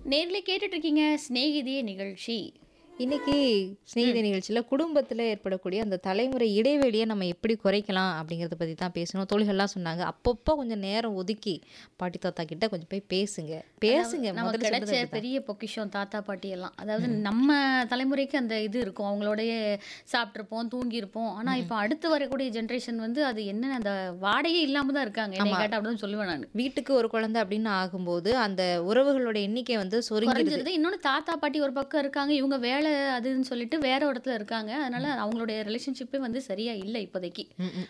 நேர்ல கேட்டுட்டு இருக்கீங்க சிநேகிதியே நிகழ்ச்சி இன்னைக்கு ஸ்நேகித நிகழ்ச்சியில் குடும்பத்தில் ஏற்படக்கூடிய அந்த தலைமுறை இடைவெளியை நம்ம எப்படி குறைக்கலாம் அப்படிங்கிறத பற்றி தான் பேசணும் தோழிகள்லாம் சொன்னாங்க அப்பப்போ கொஞ்சம் நேரம் ஒதுக்கி பாட்டி தாத்தா கிட்ட கொஞ்சம் போய் பேசுங்க பேசுங்க நமக்கு முதல்ல கிடைச்ச சொல்றது அதுதான். பெரிய பொக்கிஷம் தாத்தா பாட்டி எல்லாம் அதாவது நம்ம தலைமுறைக்கு அந்த இது இருக்கும் அவங்களோடய சாப்பிட்ருப்போம் தூங்கியிருப்போம் ஆனா இப்போ அடுத்து வரக்கூடிய ஜென்ரேஷன் வந்து அது என்ன அந்த வாடகையே இல்லாம தான் இருக்காங்க என்னை ஆமா. கேட்டா அப்படிதான் சொல்லுவேன் நான் வீட்டுக்கு ஒரு குழந்தை அப்படின்னு ஆகும்போது அந்த உறவுகளோட எண்ணிக்கை வந்து சுருங்கிடுது குறைஞ்சிருது இன்னொன்னு தாத்தா பாட்டி ஒரு பக்கம் இருக்காங்க இவங்க வேலை அதுன்னு சொல்லிட்டு வேற இடத்துல இருக்காங்க அதனால அவங்களுடைய ரிலேஷன்ஷிப்பே வந்து சரியா இல்லை இப்போதைக்கு ம், ம்.